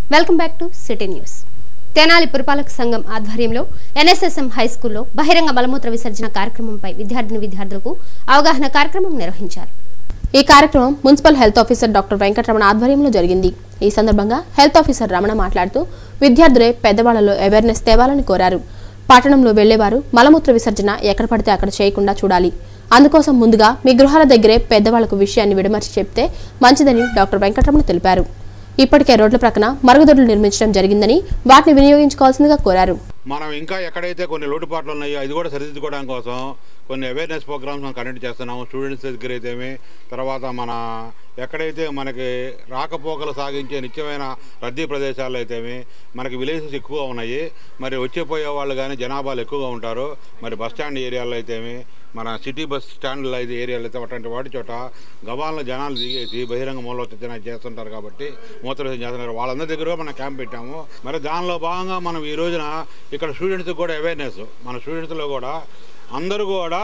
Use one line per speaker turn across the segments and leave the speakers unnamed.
Welcome back to city news Tenali పురపాలక సంఘం ఆధ్వర్యంలో ఎన్ఎస్ఎస్ఎం హై స్కూల్లో బహిరంగ మలమూత్ర విసర్జన కార్యక్రమంపై విద్యార్థిని విద్యార్థులకు అవగాహన కార్యక్రమం నిర్వహించారు ఈ కార్యక్రమం municipal health officer doctor Venkataramana ఆధ్వర్యంలో జరిగింది ఈ సందర్భంగా హెల్త్ ఆఫీసర్ రమణ మాట్లాడుతూ విద్యార్థులే పెద్దవాళ్లలో అవేర్నెస్ తేవాలని కోరారు పట్టణంలో వెళ్లేవారు మలమూత్ర విసర్జన ఎక్కడ పడితే అక్కడ చేయకుండా చూడాలి అందుకోసం ముందుగా మీ గృహాల దగ్గరే పెద్దవాళ్లకు విషయాన్ని విడమర్చి చెప్తే మంచిదని డాక్టర్ వెంకటరమణ తెలిపారు ఇప్పటికే రోడ్ల ప్రక్కన మరుగుదొడ్లు నిర్మించడం జరిగిందని వాటిని వినియోగించుకోవాల్సిందిగా కోరారు
మనం ఇంకా ఎక్కడైతే కొన్ని లోటుపాట్లు ఉన్నాయో అది కూడా సరిదిద్దుకోవడం కోసం కొన్ని అవేర్నెస్ ప్రోగ్రామ్స్ మనం కండక్ట్ చేస్తున్నాము స్టూడెంట్స్ దగ్గర అయితేమి తర్వాత మన ఎక్కడైతే మనకి రాకపోకలు సాగించే నిత్యమైన రద్దీ ప్రదేశాల్లో అయితేమి మనకి విలేజెస్ ఎక్కువగా ఉన్నాయి మరి వచ్చేపోయే వాళ్ళు కానీ జనాభాలు ఎక్కువగా ఉంటారు మరి బస్ స్టాండ్ ఏరియాలో అయితేమి మన సిటీ బస్ స్టాండ్లో అయితే ఏరియాలో అయితే అటువంటి వాటి చోట గవాలను జనాలు దిగేసి బహిరంగ మూలవచ్చన చేస్తుంటారు కాబట్టి మూత్రవిసర్జన చేస్తున్నారు వాళ్ళందరి దగ్గర మనం క్యాంప్ పెట్టాము మరి దానిలో భాగంగా మనం ఈ రోజున ఇక్కడ స్టూడెంట్స్కి కూడా అవేర్నెస్ మన స్టూడెంట్స్లో కూడా అందరూ కూడా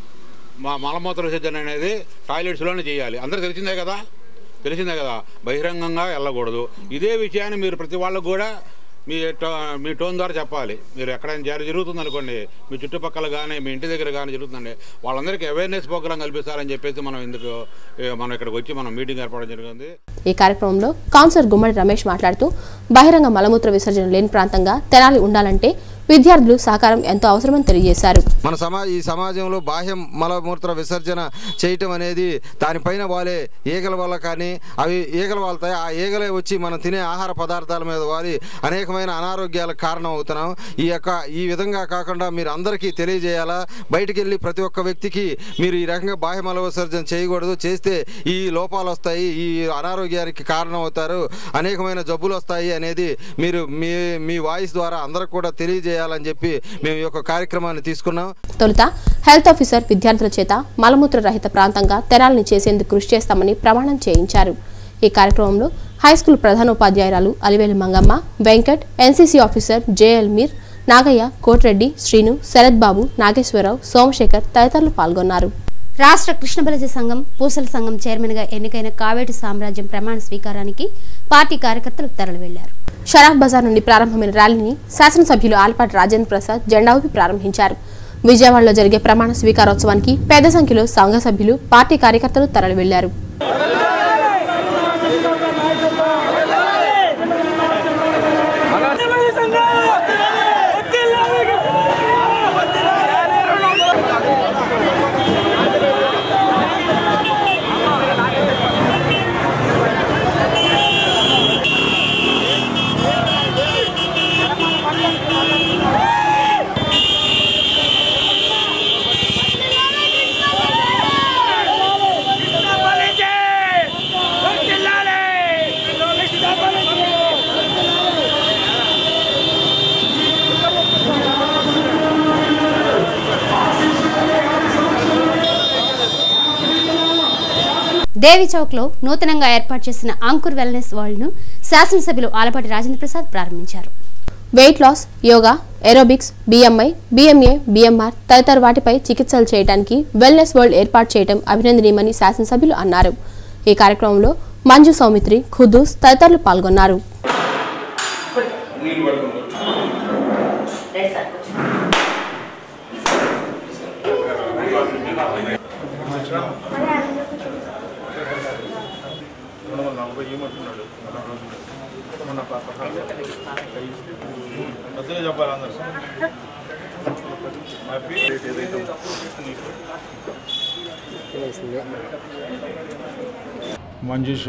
మా మలమూత్ర విసర్జన అనేది టాయిలెట్స్లోనే చేయాలి అందరూ తెలిసిందే కదా తెలిసిందే కదా బహిరంగంగా వెళ్ళకూడదు ఇదే విషయాన్ని మీరు ప్రతి వాళ్ళకు కూడా మీ టో మీ టోన్ ద్వారా చెప్పాలి మీరు ఎక్కడైనా జారీ జరుగుతుంది అనుకోండి మీ చుట్టుపక్కల కానీ మీ ఇంటి దగ్గర కానీ జరుగుతుందండి వాళ్ళందరికీ అవేర్నెస్ ప్రోగ్రామ్ కల్పిస్తారని చెప్పేసి మనం ఇందుకు ఏ, మనం ఇక్కడికి వచ్చి మనం మీటింగ్ ఏర్పడడం జరిగింది
ఈ కార్యక్రమంలో కౌన్సిలర్ గుమ్మడి రమేష్ మాట్లాడుతూ బహిరంగ మలమూత్ర విసర్జన లేని ప్రాంతంగా తెనాలి ఉండాలంటే విద్యార్థులు సహకారం ఎంతో అవసరమని తెలియజేశారు
మన సమా ఈ సమాజంలో బాహ్య మలమూత్ర విసర్జన చేయటం అనేది దానిపైన వాలే ఈగల వల్ల కానీ అవి ఈగలు వాళ్తాయి ఆ ఈగలే వచ్చి మనం తినే ఆహార పదార్థాల మీద వాలి అనేకమైన అనారోగ్యాలకు కారణం అవుతున్నాం ఈ యొక్క ఈ విధంగా కాకుండా మీరు అందరికీ తెలియజేయాలా బయటికి వెళ్ళి ప్రతి ఒక్క వ్యక్తికి మీరు ఈ రకంగా బాహ్య మల విసర్జన చేయకూడదు చేస్తే ఈ లోపాలు వస్తాయి ఈ అనారోగ్యానికి కారణం అవుతారు అనేకమైన జబ్బులు వస్తాయి అనేది మీరు మీ మీ వాయిస్ ద్వారా అందరికి కూడా తెలియజేయాలని చెప్పి మేము ఈ యొక్క కార్యక్రమాన్ని తీసుకున్నాం
తొలుత హెల్త్ ఆఫీసర్ విద్యార్థుల చేత మలమూత్ర రహిత ప్రాంతంగా తెనాలిని చేసేందుకు కృషి చేస్తామని ప్రమాణం చేయించారు ఈ కార్యక్రమంలో హైస్కూల్ ప్రధానోపాధ్యాయురాలు Alivelu Mangamma Venkat NCC officer JL Mir Nagaiah Kotireddy Srinu Sarath Babu Nageswararao Somasekhar తదితరులు పాల్గొన్నారు రాష్ట్ర కృష్ణబలజ సంఘం పూసల సంఘం చైర్మన్గా ఎన్నికైన కావేటి సామ్రాజ్యం ప్రమాణ స్వీకారానికి పార్టీ కార్యకర్తలు తరలి వెళ్లారు షరాఫ్ బజార్ నుండి ప్రారంభమైన ర్యాలీని శాసనసభ్యులు ఆల్పాటి రాజేంద్ర ప్రసాద్ జెండా ఊపి ప్రారంభించారు విజయవాడలో జరిగే ప్రమాణ స్వీకారోత్సవానికి పెద్ద సంఖ్యలో సంఘ సభ్యులు పార్టీ కార్యకర్తలు తరలి వెళ్లారు దేవి చౌక్ లో నూతనంగా ఏర్పాటు చేసిన అంకుర్ వెల్నెస్ వరల్డ్ ను శాసనసభ్యులు ఆలపాటి రాజేంద్ర ప్రసాద్ ప్రారంభించారు weight loss yoga aerobics BMI BMA BMR తదితర వాటిపై చికిత్సలు చేయడానికి వెల్నెస్ వరల్డ్ ఏర్పాటు చేయడం అభినందనీయమని శాసనసభ్యులు అన్నారు ఈ కార్యక్రమంలో మంజు సౌమిత్రి ఖుద్దూస్ తదితరులు పాల్గొన్నారు
కొత్తగా చెప్పాలి అందరు హ్యాపీ ఏదైతే మంజుష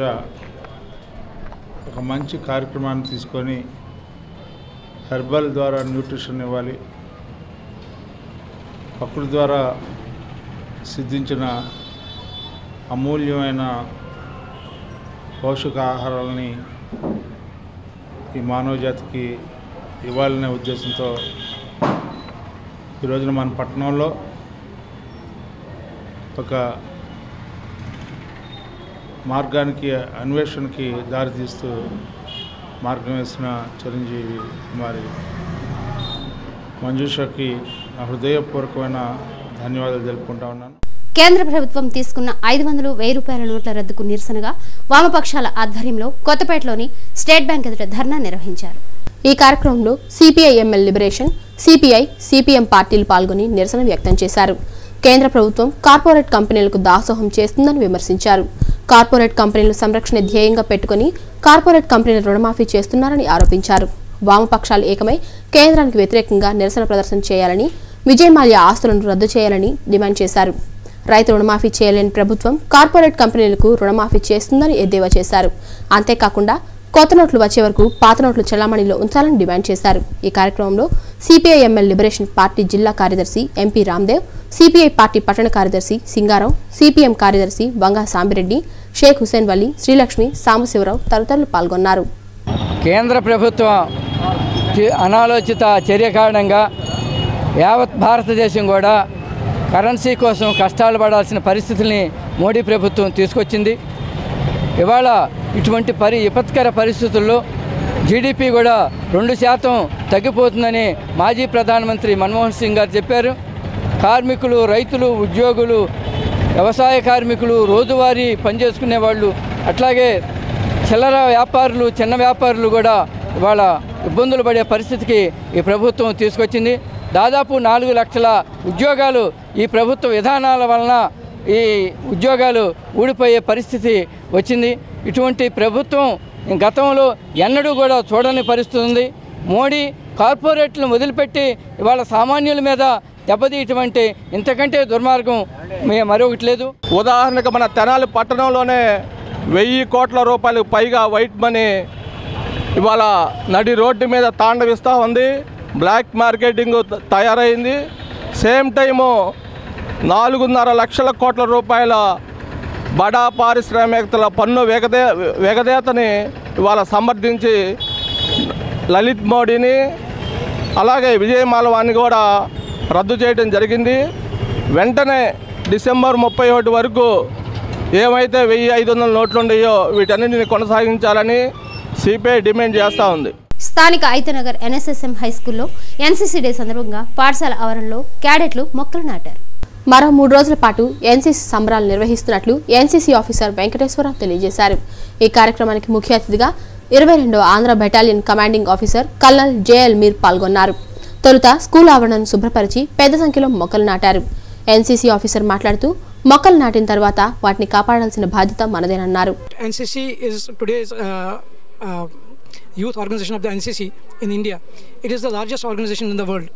ఒక మంచి కార్యక్రమాన్ని తీసుకొని హెర్బల్ ద్వారా న్యూట్రిషన్ ఇవ్వాలి ప్రకృతి ద్వారా సిద్ధించిన అమూల్యమైన పోషకాహారాలని ఈ మానవ జాతికి ఇవ్వాలనే ఉద్దేశంతో ఈ రోజున మన పట్టణంలో ఒక మార్గానికి అన్వేషణకి దారితీస్తూ మార్గం వేసిన చిరంజీవి కుమారి మంజుషకి నా హృదయపూర్వకమైన ధన్యవాదాలు తెలుపుకుంటా ఉన్నాను
కేంద్ర ప్రభుత్వం తీసుకున్న ఐదు వందలు వెయ్యి రూపాయల నోట్ల రద్దుకు నిరసనగా
వామపక్షాల ఆధ్వర్యంలో కొత్తపేటలోని స్టేట్ బ్యాంక్ ఎదుట ధర్నా నిర్వహించారు
ఈ కార్యక్రమంలో CPI ML liberation CPI CPM పార్టీలు పాల్గొని నిరసన వ్యక్తం చేశారు కేంద్ర ప్రభుత్వం కార్పొరేట్ కంపెనీలకు దాసోహం చేస్తుందని విమర్శించారు కార్పొరేట్ కంపెనీల సంరక్షణ ధ్యేయంగా పెట్టుకుని కార్పొరేట్ కంపెనీల రుణమాఫీ చేస్తున్నారని ఆరోపించారు వామపక్షాలు ఏకమై కేంద్రానికి వ్యతిరేకంగా నిరసన ప్రదర్శన చేయాలని విజయమాల్య ఆస్తులను రద్దు చేయాలని డిమాండ్ చేశారు రైతు రుణమాఫీ చేయలేని ప్రభుత్వం కార్పొరేట్ కంపెనీలకు రుణమాఫీ చేస్తుందని ఎద్దేవా చేశారు అంతేకాకుండా కొత్త నోట్లు వచ్చే వరకు పాత నోట్లు చెలామణిలో ఉంచాలని డిమాండ్ చేశారు ఈ కార్యక్రమంలో సిపిఐ ఎంఎల్ లిబరేషన్ పార్టీ జిల్లా కార్యదర్శి ఎంపీ రామ్దేవ్ సిపిఐ పార్టీ పట్టణ కార్యదర్శి సింగారావు సిపిఎం కార్యదర్శి వంగా సాంబిరెడ్డి షేక్ హుసేన్ వలి శ్రీలక్ష్మి సాంబశివరావు తదితరులు పాల్గొన్నారు
కేంద్ర ప్రభుత్వం చి- అనాలోచిత చర్య కారణంగా యావత్ భారతదేశం కూడా కరెన్సీ కోసం కష్టాలు పడాల్సిన పరిస్థితుల్ని మోడీ ప్రభుత్వం తీసుకొచ్చింది ఇవాళ ఇటువంటి పరి విపత్కర పరిస్థితుల్లో జీడిపి కూడా రెండు శాతం తగ్గిపోతుందని మాజీ ప్రధానమంత్రి మన్మోహన్ సింగ్ గారు చెప్పారు కార్మికులు రైతులు ఉద్యోగులు వ్యవసాయ కార్మికులు రోజువారీ పనిచేసుకునే వాళ్ళు అట్లాగే చిల్లర వ్యాపారులు చిన్న వ్యాపారులు కూడా ఇవాళ ఇబ్బందులు పడే పరిస్థితికి ఈ ప్రభుత్వం తీసుకొచ్చింది దాదాపు నాలుగు లక్షల ఉద్యోగాలు ఈ ప్రభుత్వ విధానాల వలన ఈ ఉద్యోగాలు ఊడిపోయే పరిస్థితి వచ్చింది ఇటువంటి ప్రభుత్వం గతంలో ఎన్నడూ కూడా చూడని పరిస్థితి ఉంది మోడీ కార్పొరేట్లను వదిలిపెట్టి ఇవాళ సామాన్యుల మీద దెబ్బతీయటువంటి ఇంతకంటే దుర్మార్గం మే- మరొకటి లేదు
ఉదాహరణకు మన తెనాలి పట్టణంలోనే వెయ్యి కోట్ల రూపాయలకు పైగా వైట్ మనీ ఇవాళ నడి రోడ్డు మీద తాండవిస్తూ ఉంది బ్లాక్ మార్కెటింగ్ త- తయారైంది సేమ్ టైము నాలుగున్నర లక్షల కోట్ల రూపాయల బడా పారిశ్రామికతల పన్ను వేగదే వేగదేతని ఇవాళ సమర్థించి లలిత్ మోడీని అలాగే విజయ్ మాలవాన్ని కూడా రద్దు చేయడం జరిగింది వెంటనే డిసెంబర్ ముప్పై ఒకటి వరకు ఏమైతే వెయ్యి ఐదు వందల నోట్లు ఉన్నాయో వీటన్నిటిని కొనసాగించాలని సిపిఐ డిమాండ్ చేస్తూ ఉంది
స్థానిక ఐతనగర్ ఎన్ఎస్ఎస్ఎం హై స్కూల్లో ఎన్సీసీ డే సందర్భంగా పాఠశాల ఆవరణలో క్యాడెట్లు మొక్కలు నాటారు
మరో మూడు రోజుల పాటు ఎన్సీసీ సంబరాలు నిర్వహిస్తున్నట్లు ఎన్సీసీ ఆఫీసర్ వెంకటేశ్వరరావు తెలియజేశారు ఈ కార్యక్రమానికి ముఖ్య అతిథిగా ఇరవై రెండవ Andhra battalion commanding officer colonel JL Mir పాల్గొన్నారు తొలుత స్కూల్ ఆవరణను శుభ్రపరిచి పెద్ద సంఖ్యలో మొక్కలు నాటారు ఎన్సీసీ ఆఫీసర్ మాట్లాడుతూ మొక్కలు నాటిన తర్వాత వాటిని కాపాడాల్సిన బాధ్యత మనదేనన్నారు
NCC is today's uh, uh, youth organization of the NCC in India. It is the largest organization in the world.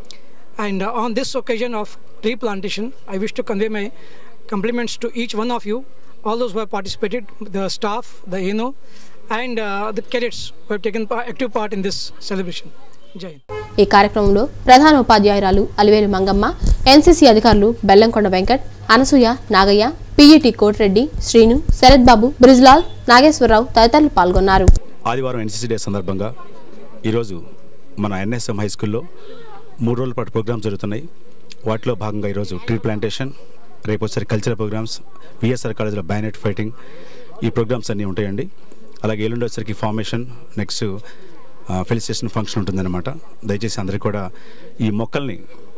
And uh, on this occasion of tree plantation, I wish to convey my compliments to each one of you, all those who have participated, the staff, the ANO, and uh, the cadets who have taken pa- active part in this celebration. Jai Hind.
ఈ కార్యక్రమంలో ప్రధాన ఉపాధ్యాయురాలు Alivelu Mangamma NCC అధికారులు Bellamkonda Venkat Anasuya Nagaiah PET Kotireddy Srinu Sarath Babu Brijlal Nageswararao తదితరులు పాల్గొన్నారు
ఆదివారం NCC day సందర్భంగా ఈరోజు మన ఎన్ఎస్ఎం హై స్కూల్లో మూడు రోజుల పాటు ప్రోగ్రామ్స్ జరుగుతున్నాయి వాటిలో భాగంగా ఈరోజు ట్రీ ప్లాంటేషన్ రేపు వచ్చేసరి కల్చరల్ ప్రోగ్రామ్స్ విఎస్ఆర్ కాలేజ్లో బ్యానెట్ ఫైటింగ్ ఈ ప్రోగ్రామ్స్ అన్నీ ఉంటాయండి అలాగే ఎల్లుండి వచ్చేసరికి ఫార్మేషన్ నెక్స్ట్ ఫెలిసిటేషన్ ఫంక్షన్ ఉంటుందన్నమాట దయచేసి అందరికీ కూడా ఈ మొక్కల్ని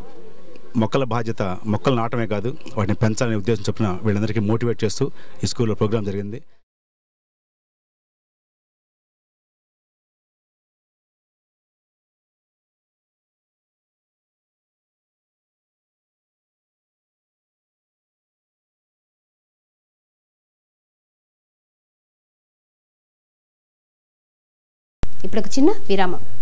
మొక్కల బాధ్యత మొక్కలు నాటమే కాదు వాటిని పెంచాలనే ఉద్దేశం చొప్పున వీళ్ళందరికీ మోటివేట్ చేస్తూ ఈ స్కూల్లో ప్రోగ్రామ్ జరిగింది
ఇప్పుడు ఒక చిన్న విరామం